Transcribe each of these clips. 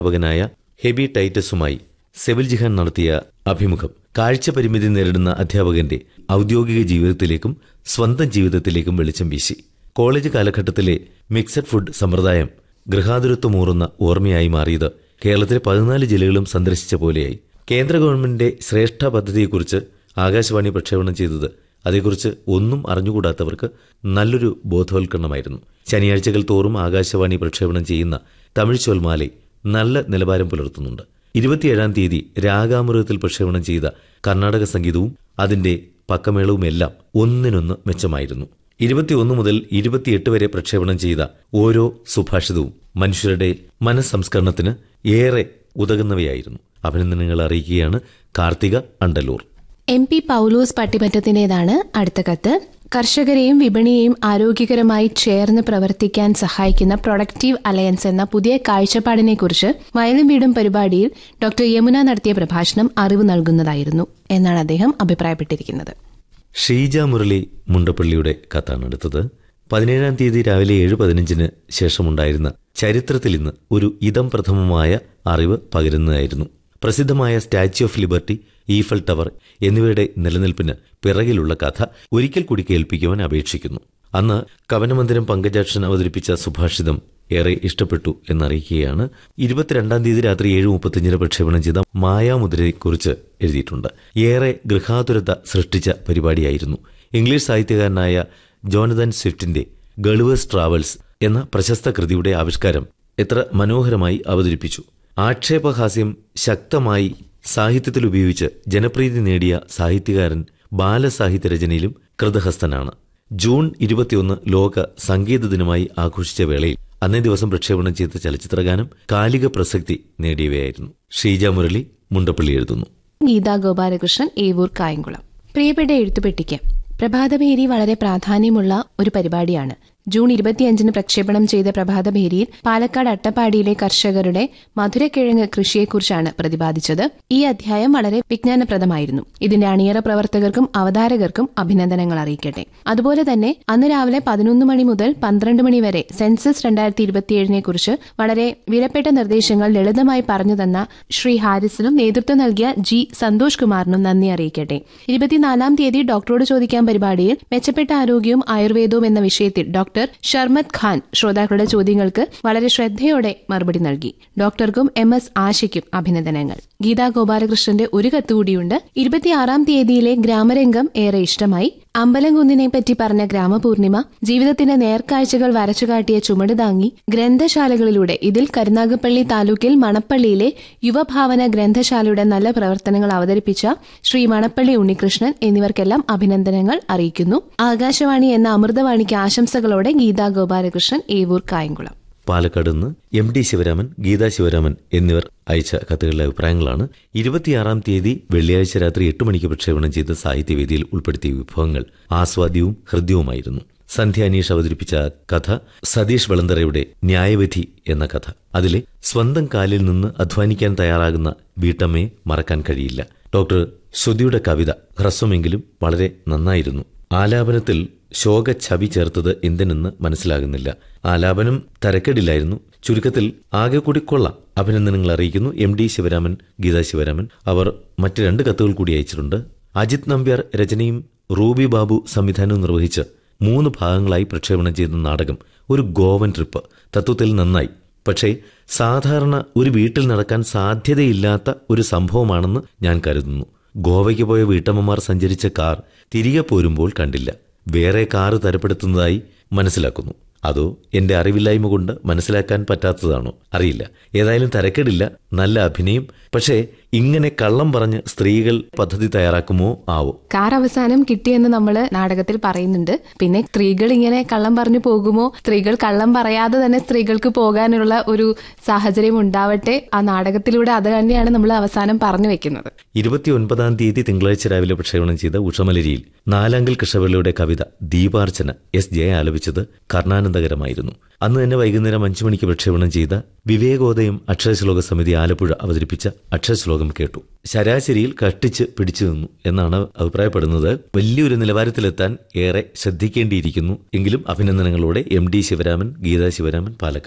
അധ്യാപകനായ ഹെബി ടൈറ്റസുമായി സെവിൽ ജിഹാൻ നടത്തിയ അഭിമുഖം കാഴ്ച പരിമിതി നേരിടുന്ന അധ്യാപകന്റെ ഔദ്യോഗിക ജീവിതത്തിലേക്കും സ്വന്തം ജീവിതത്തിലേക്കും വെളിച്ചം വീശി കോളേജ് കാലഘട്ടത്തിലെ മിക്സഡ് ഫുഡ് സമ്പ്രദായം ഗൃഹാതുരത്വമൂറുന്ന ഓർമ്മയായി മാറിയത് കേരളത്തിലെ പതിനാല് ജില്ലകളും സന്ദർശിച്ച പോലെയായി കേന്ദ്ര ഗവൺമെന്റിന്റെ ശ്രേഷ്ഠ പദ്ധതിയെക്കുറിച്ച് ആകാശവാണി പ്രക്ഷേപണം ചെയ്തത് അതേക്കുറിച്ച് ഒന്നും അറിഞ്ഞുകൂടാത്തവർക്ക് നല്ലൊരു ബോധവൽക്കരണമായിരുന്നു ശനിയാഴ്ചകൾ തോറും ആകാശവാണി പ്രക്ഷേപണം ചെയ്യുന്ന തമിഴ് ചൊൽമാലെ നല്ല നിലവാരം പുലർത്തുന്നുണ്ട് ഇരുപത്തിയേഴാം തീയതി രാഗാമൃതത്തിൽ പ്രക്ഷേപണം ചെയ്ത കർണാടക സംഗീതവും അതിന്റെ പക്കമേളവുമെല്ലാം ഒന്നിനൊന്ന് മെച്ചമായിരുന്നു ഇരുപത്തിയൊന്ന് മുതൽ ഇരുപത്തിയെട്ട് വരെ പ്രക്ഷേപണം ചെയ്ത ഓരോ സുഭാഷിതവും മനുഷ്യരുടെ മനസ്സംസ്കരണത്തിന് ഏറെ ഉതകുന്നവയായിരുന്നു അഭിനന്ദനങ്ങൾ അറിയിക്കുകയാണ് കാർത്തിക അണ്ടലൂർ എം പി പൌലോസ് പട്ടിമറ്റത്തിന്റേതാണ് അടുത്ത കത്ത് കർഷകരെയും വിപണിയെയും ആരോഗ്യകരമായി ചേർന്ന് പ്രവർത്തിക്കാൻ സഹായിക്കുന്ന പ്രൊഡക്റ്റീവ് അലയൻസ് എന്ന പുതിയ കാഴ്ചപ്പാടിനെക്കുറിച്ച് വയലും വീടും പരിപാടിയിൽ ഡോക്ടർ യമുന നടത്തിയ പ്രഭാഷണം അറിവ് നൽകുന്നതായിരുന്നു എന്നാണ് അദ്ദേഹം അഭിപ്രായപ്പെട്ടിരിക്കുന്നത് ഷീജ മുരളി മുണ്ടപ്പള്ളിയുടെ കത്താണ് അടുത്തത് പതിനേഴാം തീയതി രാവിലെ ഏഴ് പതിനഞ്ചിന് ശേഷമുണ്ടായിരുന്ന ചരിത്രത്തിൽ ഇന്ന് ഒരു ഇതം പ്രഥമമായ അറിവ് പകരുന്നതായിരുന്നു പ്രസിദ്ധമായ statue of liberty Eiffel tower എന്നിവയുടെ നിലനിൽപ്പിന് പിറകിലുള്ള കഥ ഒരിക്കൽ കൂടി കേൾപ്പിക്കുവാൻ അപേക്ഷിക്കുന്നു അന്ന് കവനമന്ദിരം പങ്കജാക്ഷൻ അവതരിപ്പിച്ച സുഭാഷിതം ഏറെ ഇഷ്ടപ്പെട്ടു എന്നറിയിക്കുകയാണ് ഇരുപത്തിരണ്ടാം തീയതി രാത്രി ഏഴ് മുപ്പത്തിയഞ്ചിന് പ്രക്ഷേപണം ചെയ്ത മായാമുദ്രയെക്കുറിച്ച് എഴുതിയിട്ടുണ്ട് ഏറെ ഗൃഹാതുരത സൃഷ്ടിച്ച പരിപാടിയായിരുന്നു ഇംഗ്ലീഷ് സാഹിത്യകാരനായ ജോനതൻ സ്വിഫ്റ്റിന്റെ ഗളുവേഴ്സ് ട്രാവൽസ് എന്ന പ്രശസ്ത കൃതിയുടെ ആവിഷ്കാരം എത്ര മനോഹരമായി അവതരിപ്പിച്ചു ആക്ഷേപഹാസ്യം ശക്തമായി സാഹിത്യത്തിൽ ഉപയോഗിച്ച് ജനപ്രീതി നേടിയ സാഹിത്യകാരൻ ബാലസാഹിത്യ രചനയിലും കൃതഹസ്തനാണ് ജൂൺ ഇരുപത്തിയൊന്ന് ലോക സംഗീത ദിനമായി ആഘോഷിച്ച വേളയിൽ അന്നേ ദിവസം പ്രക്ഷേപണം ചെയ്ത ചലച്ചിത്രഗാനം കാലിക പ്രസക്തി നേടിയവയായിരുന്നു ഷീജ മുരളി മുണ്ടപ്പള്ളി എഴുതുന്നു ഗീതാ ഗോപാലകൃഷ്ണൻ ഏവൂർ കായംകുളം പ്രിയപ്പെട്ട എഴുത്തുപെട്ടിക്ക് പ്രഭാതഭേരി വളരെ പ്രാധാന്യമുള്ള ഒരു പരിപാടിയാണ് ജൂൺ ഇരുപത്തിയഞ്ചിന് പ്രക്ഷേപണം ചെയ്ത പ്രഭാതഭേരിയിൽ പാലക്കാട് അട്ടപ്പാടിയിലെ കർഷകരുടെ മധുരക്കിഴങ്ങ് കൃഷിയെക്കുറിച്ചാണ് പ്രതിപാദിച്ചത് ഈ അധ്യായം വളരെ വിജ്ഞാനപ്രദമായിരുന്നു ഇതിന്റെ അണിയറ പ്രവർത്തകർക്കും അവതാരകർക്കും അഭിനന്ദനങ്ങൾ അറിയിക്കട്ടെ അതുപോലെ തന്നെ അന്ന് രാവിലെ പതിനൊന്ന് മണി മുതൽ പന്ത്രണ്ട് മണി വരെ സെൻസസ് രണ്ടായിരത്തി ഇരുപത്തിയേഴിനെ കുറിച്ച് വളരെ വിലപ്പെട്ട നിർദ്ദേശങ്ങൾ ലളിതമായി പറഞ്ഞു തന്ന ശ്രീ ഹാരിസിനും നേതൃത്വം നൽകിയ ജി സന്തോഷ് കുമാറിനും നന്ദി അറിയിക്കട്ടെ ഇരുപത്തിനാലാം തീയതി ഡോക്ടറോട് ചോദിക്കാൻ പരിപാടിയിൽ മെച്ചപ്പെട്ട ആരോഗ്യവും ആയുർവേദവും എന്ന വിഷയത്തിൽ ഡോക്ടർ ഷർമത് ഖാൻ ശ്രോതാക്കളുടെ ചോദ്യങ്ങൾക്ക് വളരെ ശ്രദ്ധയോടെ മറുപടി നൽകി ഡോക്ടർക്കും എം എസ് ആശയ്ക്കും അഭിനന്ദനങ്ങൾ ഗീതാ ഗോപാലകൃഷ്ണന്റെ ഒരു കത്തുകൂടിയുണ്ട് ഇരുപത്തിയാറാം തീയതിയിലെ ഗ്രാമരംഗം ഏറെ ഇഷ്ടമായി അമ്പലംകുന്നിനെ പറ്റി പറഞ്ഞ ഗ്രാമപൂർണിമ ജീവിതത്തിന്റെ നേർക്കാഴ്ചകൾ വരച്ചുകാട്ടിയ ചുമട് താങ്ങി ഗ്രന്ഥശാലകളിലൂടെ ഇതിൽ കരുനാഗപ്പള്ളി താലൂക്കിൽ മണപ്പള്ളിയിലെ യുവഭാവന ഗ്രന്ഥശാലയുടെ നല്ല പ്രവർത്തനങ്ങൾ അവതരിപ്പിച്ച ശ്രീ മണപ്പള്ളി ഉണ്ണികൃഷ്ണൻ എന്നിവർക്കെല്ലാം അഭിനന്ദനങ്ങൾ അറിയിക്കുന്നു ആകാശവാണി എന്ന അമൃതവാണിക്ക് ആശംസകളോടെ ഗീതാ ഗോപാലകൃഷ്ണൻ ഏവൂർ കായംകുളം പാലക്കാട് നിന്ന് എം ഡി ശിവരാമൻ ഗീതാ ശിവരാമൻ എന്നിവർ അയച്ച കത്തുകളിലെ അഭിപ്രായങ്ങളാണ് ഇരുപത്തിയാറാം തീയതി വെള്ളിയാഴ്ച രാത്രി എട്ട് മണിക്ക് പ്രക്ഷേപണം ചെയ്ത സാഹിത്യവേദിയിൽ ഉൾപ്പെടുത്തിയ വിഭവങ്ങൾ ആസ്വാദ്യവും ഹൃദ്യവുമായിരുന്നു സന്ധ്യ അനീഷ് അവതരിപ്പിച്ച കഥ സതീഷ് വെളന്തറയുടെ ന്യായവിധി എന്ന കഥ അതിലെ സ്വന്തം കാലിൽ നിന്ന് അധ്വാനിക്കാൻ തയ്യാറാകുന്ന വീട്ടമ്മയെ മറക്കാൻ കഴിയില്ല ഡോക്ടർ ശ്രുതിയുടെ കവിത ഹ്രസ്വമെങ്കിലും വളരെ നന്നായിരുന്നു ആലാപനത്തിൽ ശോക ഛവി ചേർത്തത് എന്തിനെന്ന് മനസ്സിലാകുന്നില്ല ആലാപനം തരക്കേടില്ലായിരുന്നു ചുരുക്കത്തിൽ ആകെ കൂടി കൊള്ളാം അഭിനന്ദനങ്ങൾ അറിയിക്കുന്നു എം ഡി ശിവരാമൻ ഗീതാ ശിവരാമൻ അവർ മറ്റ് രണ്ട് കത്തുകൾ കൂടി അയച്ചിട്ടുണ്ട് അജിത് നമ്പ്യാർ രചനയും റൂബി ബാബു സംവിധാനവും നിർവഹിച്ച് മൂന്ന് ഭാഗങ്ങളായി പ്രക്ഷേപണം ചെയ്ത നാടകം ഒരു ഗോവൻ ട്രിപ്പ് തത്വത്തിൽ നന്നായി പക്ഷേ സാധാരണ ഒരു വീട്ടിൽ നടക്കാൻ സാധ്യതയില്ലാത്ത ഒരു സംഭവമാണെന്ന് ഞാൻ കരുതുന്നു ഗോവയ്ക്ക് പോയ വീട്ടമ്മമാർ സഞ്ചരിച്ച കാർ തിരികെ പോരുമ്പോൾ കണ്ടില്ല വേറെ കാറ് തരപ്പെടുത്തുന്നതായി മനസ്സിലാക്കുന്നു അതോ എന്റെ അറിവില്ലായ്മ കൊണ്ട് മനസ്സിലാക്കാൻ പറ്റാത്തതാണോ അറിയില്ല ഏതായാലും തരക്കേടില്ല നല്ല അഭിനയം പക്ഷേ ഇങ്ങനെ കള്ളം പറഞ്ഞ് സ്ത്രീകൾ പദ്ധതി തയ്യാറാക്കുമോ ആവോ കാർ അവസാനം കിട്ടിയെന്ന് നമ്മൾ നാടകത്തിൽ പറയുന്നുണ്ട് പിന്നെ സ്ത്രീകൾ ഇങ്ങനെ കള്ളം പറഞ്ഞു പോകുമോ സ്ത്രീകൾ കള്ളം പറയാതെ തന്നെ സ്ത്രീകൾക്ക് പോകാനുള്ള ഒരു സാഹചര്യം ഉണ്ടാവട്ടെ ആ നാടകത്തിലൂടെ അത് തന്നെയാണ് നമ്മൾ അവസാനം പറഞ്ഞു വെക്കുന്നത് ഇരുപത്തിയൊൻപതാം തീയതി തിങ്കളാഴ്ച രാവിലെ പ്രക്ഷേപണം ചെയ്ത ഉഷമലരിയിൽ നാലാങ്കൽ കൃഷ്ണപിള്ളയുടെ കവിത ദീപാർച്ചന എസ് ജയ ആലപിച്ചത് കർണാനന്ദകരമായിരുന്നു അന്ന് തന്നെ വൈകുന്നേരം അഞ്ചു മണിക്ക് പ്രക്ഷേപണം ചെയ്ത വിവേകോദയം അക്ഷരശ്ലോക സമിതി ആലപ്പുഴ അവതരിപ്പിച്ച അക്ഷരശ്ലോകം കേട്ടു ശരാശരിയിൽ കഷ്ടിച്ച് പിടിച്ചു നിന്നു എന്നാണ് അഭിപ്രായപ്പെടുന്നത് വലിയൊരു നിലവാരത്തിലെത്താൻ ഏറെ ശ്രദ്ധിക്കേണ്ടിയിരിക്കുന്നു എങ്കിലും അഭിനന്ദനങ്ങളോടെ എം ഡി ശിവരാമൻ ഗീതാ ശിവരാമൻ പാലക്കാട്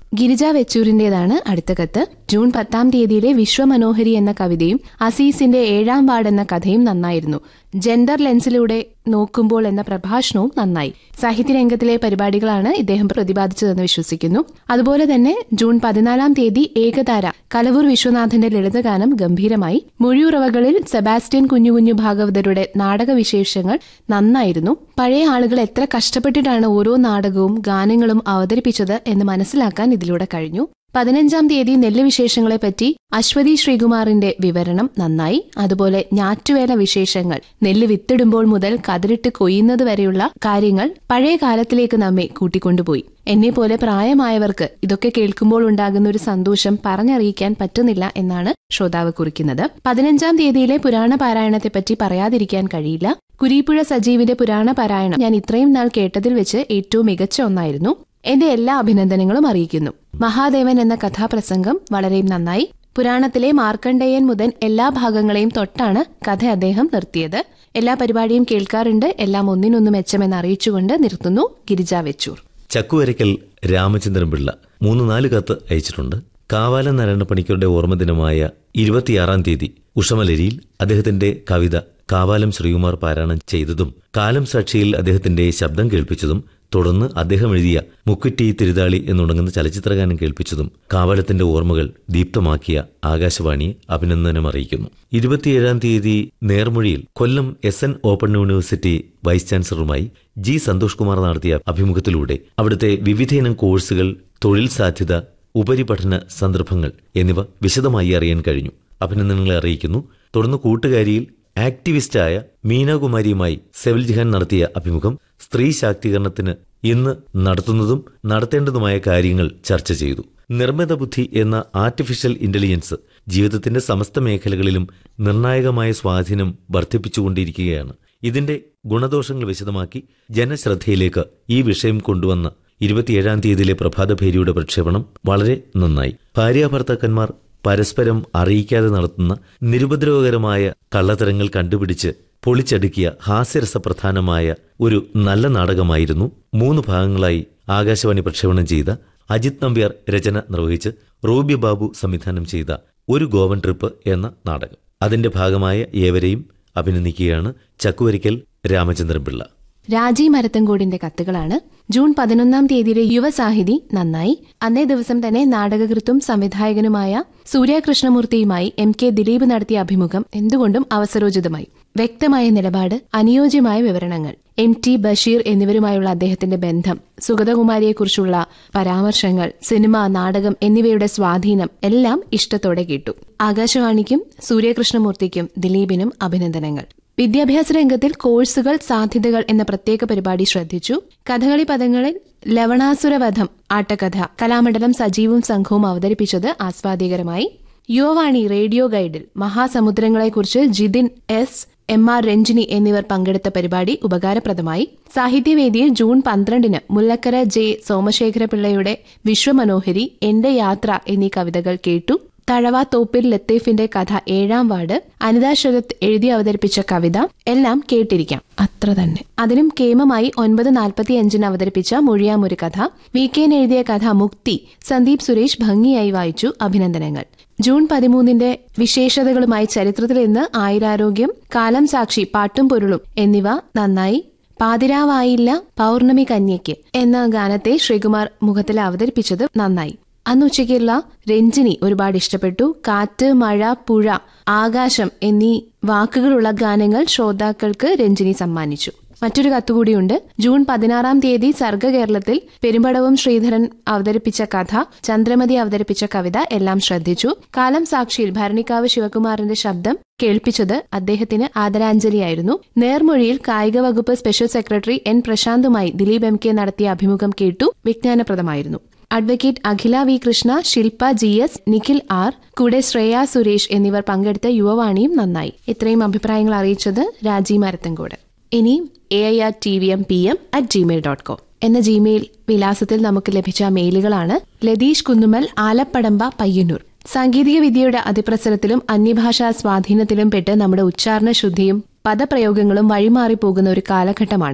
ഗിരിജ വെച്ചൂരിന്റേതാണ് അടുത്ത കത്ത് ജൂൺ പത്താം തീയതിയിലെ വിശ്വമനോഹരി എന്ന കവിതയും അസീസിന്റെ ഏഴാം വാർഡ് എന്ന കഥയും നന്നായിരുന്നു ജെൻഡർ ലെൻസിലൂടെ നോക്കുമ്പോൾ എന്ന പ്രഭാഷണവും നന്നായി സാഹിത്യരംഗത്തിലെ പരിപാടികളാണ് ഇദ്ദേഹം പ്രതിപാദിച്ചതെന്ന് വിശ്വസിക്കുന്നു അതുപോലെ തന്നെ ജൂൺ പതിനാലാം തീയതി ഏകതാര കലവൂർ വിശ്വനാഥന്റെ ലളിതഗാനം ഗംഭീരമായി മൊഴിയുറവകളിൽ സെബാസ്റ്റ്യൻ കുഞ്ഞു കുഞ്ഞു ഭാഗവതരുടെ നാടകവിശേഷങ്ങൾ നന്നായിരുന്നു പഴയ ആളുകൾ എത്ര കഷ്ടപ്പെട്ടിട്ടാണ് ഓരോ നാടകവും ഗാനങ്ങളും അവതരിപ്പിച്ചത് എന്ന് മനസ്സിലാക്കാൻ ഇതിലൂടെ കഴിഞ്ഞു പതിനഞ്ചാം തീയതി നെല്ല് വിശേഷങ്ങളെപ്പറ്റി അശ്വതി ശ്രീകുമാറിന്റെ വിവരണം നന്നായി അതുപോലെ ഞാറ്റുവേല വിശേഷങ്ങൾ നെല്ല് വിത്തിടുമ്പോൾ മുതൽ കതിരിട്ട് കൊയ്യുന്നത് വരെയുള്ള കാര്യങ്ങൾ പഴയ കാലത്തിലേക്ക് നമ്മെ കൂട്ടിക്കൊണ്ടുപോയി എന്നെ പോലെ പ്രായമായവർക്ക് ഇതൊക്കെ കേൾക്കുമ്പോൾ ഉണ്ടാകുന്ന ഒരു സന്തോഷം പറഞ്ഞറിയിക്കാൻ പറ്റുന്നില്ല എന്നാണ് ശ്രോതാവ് കുറിക്കുന്നത് പതിനഞ്ചാം തീയതിയിലെ പുരാണ പാരായണത്തെപ്പറ്റി പറയാതിരിക്കാൻ കഴിയില്ല കുരീപ്പുഴ സജീവിന്റെ പുരാണ പാരായണം ഞാൻ ഇത്രയും നാൾ കേട്ടതിൽ വെച്ച് ഏറ്റവും മികച്ച ഒന്നായിരുന്നു എന്റെ എല്ലാ അഭിനന്ദനങ്ങളും അറിയിക്കുന്നു മഹാദേവൻ എന്ന കഥാപ്രസംഗം വളരെ നന്നായി പുരാണത്തിലെ മാർക്കണ്ഡേയൻ മുതൽ എല്ലാ ഭാഗങ്ങളെയും തൊട്ടാണ് കഥ അദ്ദേഹം നിർത്തിയത് എല്ലാ പരിപാടിയും കേൾക്കാറുണ്ട് എല്ലാം ഒന്നിനൊന്ന് മെച്ചമെന്ന് അറിയിച്ചുകൊണ്ട് നിർത്തുന്നു ഗിരിജ വെച്ചൂർ ചക്കുവരയ്ക്കൽ രാമചന്ദ്രൻ പിള്ള മൂന്ന് നാല് കത്ത് അയച്ചിട്ടുണ്ട് കാവാലം നാരായണ പണിക്കരുടെ ഓർമ്മദിനമായ ഇരുപത്തിയാറാം തീയതി ഉഷമലരിയിൽ അദ്ദേഹത്തിന്റെ കവിത കാവാലം ശ്രീകുമാർ പാരായണം ചെയ്തതും കാലം സാക്ഷിയിൽ അദ്ദേഹത്തിന്റെ ശബ്ദം കേൾപ്പിച്ചതും തുടർന്ന് അദ്ദേഹം എഴുതിയ മുക്കുറ്റി തിരുതാളി എന്നുടങ്ങുന്ന ചലച്ചിത്രഗാനം കേൾപ്പിച്ചതും കാവാലത്തിന്റെ ഓർമ്മകൾ ദീപ്തമാക്കിയ ആകാശവാണിയെ അഭിനന്ദനം അറിയിക്കുന്നു ഇരുപത്തിയേഴാം തീയതി നേർമൊഴിയിൽ Kollam S N open university vice ചാൻസലറുമായി ജി സന്തോഷ് കുമാർ നടത്തിയ അഭിമുഖത്തിലൂടെ അവിടുത്തെ വിവിധയിനം കോഴ്സുകൾ തൊഴിൽ സാധ്യത ഉപരിപഠന സന്ദർഭങ്ങൾ എന്നിവ വിശദമായി അറിയാൻ കഴിഞ്ഞു അഭിനന്ദനങ്ങളെ അറിയിക്കുന്നു തുടർന്ന് കൂട്ടുകാരിയിൽ ആക്ടിവിസ്റ്റായ മീനാകുമാരിയുമായി സെവിൽ ജിഹാൻ നടത്തിയ അഭിമുഖം സ്ത്രീ ശാക്തീകരണത്തിന് ഇന്ന് നടത്തുന്നതും നടത്തേണ്ടതുമായ കാര്യങ്ങൾ ചർച്ച ചെയ്തു നിർമ്മിത ബുദ്ധി എന്ന ആർട്ടിഫിഷ്യൽ ഇന്റലിജൻസ് ജീവിതത്തിന്റെ സമസ്ത മേഖലകളിലും നിർണായകമായ സ്വാധീനം വർദ്ധിപ്പിച്ചുകൊണ്ടിരിക്കുകയാണ് ഇതിന്റെ ഗുണദോഷങ്ങൾ വിശദമാക്കി ജനശ്രദ്ധയിലേക്ക് ഈ വിഷയം കൊണ്ടുവന്ന ഇരുപത്തിയേഴാം തീയതിയിലെ പ്രഭാതഭേരിയുടെ പ്രക്ഷേപണം വളരെ നന്നായി ഭാര്യാഭർത്താക്കന്മാർ പരസ്പരം അറിയിക്കാതെ നടത്തുന്ന നിരുപദ്രവകരമായ കള്ളത്തരങ്ങൾ കണ്ടുപിടിച്ച് പൊളിച്ചടുക്കിയ ഹാസ്യരസപ്രധാനമായ ഒരു നല്ല നാടകമായിരുന്നു മൂന്ന് ഭാഗങ്ങളായി ആകാശവാണി പ്രക്ഷേപണം ചെയ്ത അജിത് നമ്പ്യാർ രചന നിർവഹിച്ച് റൂബി ബാബു സംവിധാനം ചെയ്ത ഒരു ഗോവൻ ട്രിപ്പ് എന്ന നാടകം അതിന്റെ ഭാഗമായ ഏവരെയും അഭിനന്ദിക്കുകയാണ് ചക്കുവരിക്കൽ രാമചന്ദ്രൻ പിള്ള രാജി മരത്തങ്കോടിന്റെ കത്തുകളാണ് ജൂൺ പതിനൊന്നാം തീയതിയിലെ യുവസാഹിതി നന്നായി അന്നേ ദിവസം തന്നെ നാടകകൃത്തും സംവിധായകനുമായ സൂര്യകൃഷ്ണമൂർത്തിയുമായി എം കെ ദിലീപ് നടത്തിയ അഭിമുഖം എന്തുകൊണ്ടും അവസരോചിതമായി വ്യക്തമായ നിലപാട് അനുയോജ്യമായ വിവരണങ്ങൾ എം ടി ബഷീർ എന്നിവരുമായുള്ള അദ്ദേഹത്തിന്റെ ബന്ധം സുഗതകുമാരിയെക്കുറിച്ചുള്ള പരാമർശങ്ങൾ സിനിമ നാടകം എന്നിവയുടെ സ്വാധീനം എല്ലാം ഇഷ്ടത്തോടെ കേട്ടു ആകാശവാണിക്കും സൂര്യകൃഷ്ണമൂർത്തിക്കും ദിലീപിനും അഭിനന്ദനങ്ങൾ വിദ്യാഭ്യാസ രംഗത്തിൽ കോഴ്സുകൾ സാധ്യതകൾ എന്ന പ്രത്യേക പരിപാടി ശ്രദ്ധിച്ചു കഥകളി പദങ്ങളിൽ ലവണാസുരവധം ആട്ടക്കഥ കലാമണ്ഡലം സജീവും സംഘവും അവതരിപ്പിച്ചത് ആസ്വാദികരമായി യുവവാണി റേഡിയോ ഗൈഡിൽ മഹാസമുദ്രങ്ങളെക്കുറിച്ച് Jithin S M R Ranjini എന്നിവർ പങ്കെടുത്ത പരിപാടി ഉപകാരപ്രദമായി സാഹിത്യവേദിയിൽ ജൂൺ പന്ത്രണ്ടിന് മുല്ലക്കര ജെ സോമശേഖരപിള്ളയുടെ വിശ്വമനോഹരി എന്റെ യാത്ര എന്നീ കവിതകൾ കേട്ടു തഴവ തോപ്പിൽ ലത്തീഫിന്റെ കഥ ഏഴാം വാർഡ് അനിതാ ശരത് എഴുതി അവതരിപ്പിച്ച കവിത എല്ലാം കേട്ടിരിക്കാം അത്ര തന്നെ അതിനും കേമമായി ഒൻപത് നാൽപ്പത്തിയഞ്ചിന് അവതരിപ്പിച്ച മൊഴിയാമൊരു കഥ വി കെൻ എഴുതിയ കഥ മുക്തി സന്ദീപ് സുരേഷ് ഭംഗിയായി വായിച്ചു അഭിനന്ദനങ്ങൾ ജൂൺ പതിമൂന്നിന്റെ വിശേഷതകളുമായി ചരിത്രത്തിൽ ഇന്ന് ആയുരാരോഗ്യം കാലം സാക്ഷി പാട്ടും പൊരുളും എന്നിവ നന്നായി പാതിരാവായില്ല പൗർണമി കന്യയ്ക്ക് എന്ന ഗാനത്തെ ശ്രീകുമാർ മുഖത്തിൽ അവതരിപ്പിച്ചത് നന്നായി അന്ന് ഉച്ചയ്ക്കുള്ള രഞ്ജിനി ഒരുപാട് ഇഷ്ടപ്പെട്ടു കാറ്റ് മഴ പുഴ ആകാശം എന്നീ വാക്കുകളുള്ള ഗാനങ്ങൾ ശ്രോതാക്കൾക്ക് രഞ്ജിനി സമ്മാനിച്ചു മറ്റൊരു കത്തുകൂടിയുണ്ട് ജൂൺ പതിനാറാം തീയതി സർഗകേരളത്തിൽ പെരുമ്പടവും ശ്രീധരൻ അവതരിപ്പിച്ച കഥ ചന്ദ്രമതി അവതരിപ്പിച്ച കവിത എല്ലാം ശ്രദ്ധിച്ചു കാലം സാക്ഷിയിൽ ഭരണിക്കാവ് ശിവകുമാറിന്റെ ശബ്ദം കേൾപ്പിച്ചത് അദ്ദേഹത്തിന് ആദരാഞ്ജലിയായിരുന്നു നേർമൊഴിയിൽ കായിക വകുപ്പ് സ്പെഷ്യൽ സെക്രട്ടറി എൻ പ്രശാന്തുമായി ദിലീപ് എം കെ നടത്തിയ അഭിമുഖം കേട്ടു വിജ്ഞാനപ്രദമായിരുന്നു advocate Akhila V Krishna Shilpa G S Nikhil R കൂടെ ശ്രേയ സുരേഷ് എന്നിവർ പങ്കെടുത്ത യുവവാണിയും നന്നായി ഇത്രയും അഭിപ്രായങ്ങൾ അറിയിച്ചത് രാജി മരത്തങ്കോട് ഇനി A I R T V M P M at Gmail dot com എന്ന ജിമെയിൽ വിലാസത്തിൽ നമുക്ക് ലഭിച്ച മെയിലുകളാണ് ലതീഷ് കുന്നുമൽ ആലപ്പടമ്പ പയ്യന്നൂർ സാങ്കേതിക വിദ്യയുടെ അതിപ്രസരത്തിലും അന്യഭാഷാ സ്വാധീനത്തിലും പെട്ട് നമ്മുടെ ഉച്ചാരണ ശുദ്ധിയും പദപ്രയോഗങ്ങളും വഴിമാറിപ്പോകുന്ന ഒരു കാലഘട്ടമാണിത്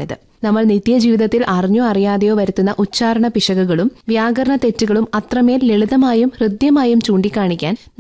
നമ്മൾ നിത്യജീവിതത്തിൽ അറിഞ്ഞോ അറിയാതെയോ വരുത്തുന്ന ഉച്ചാരണ പിശകുകളും വ്യാകരണ തെറ്റുകളും അത്രമേൽ ലളിതമായും ഹൃദ്യമായും ചൂണ്ടിക്കാണിക്കാൻ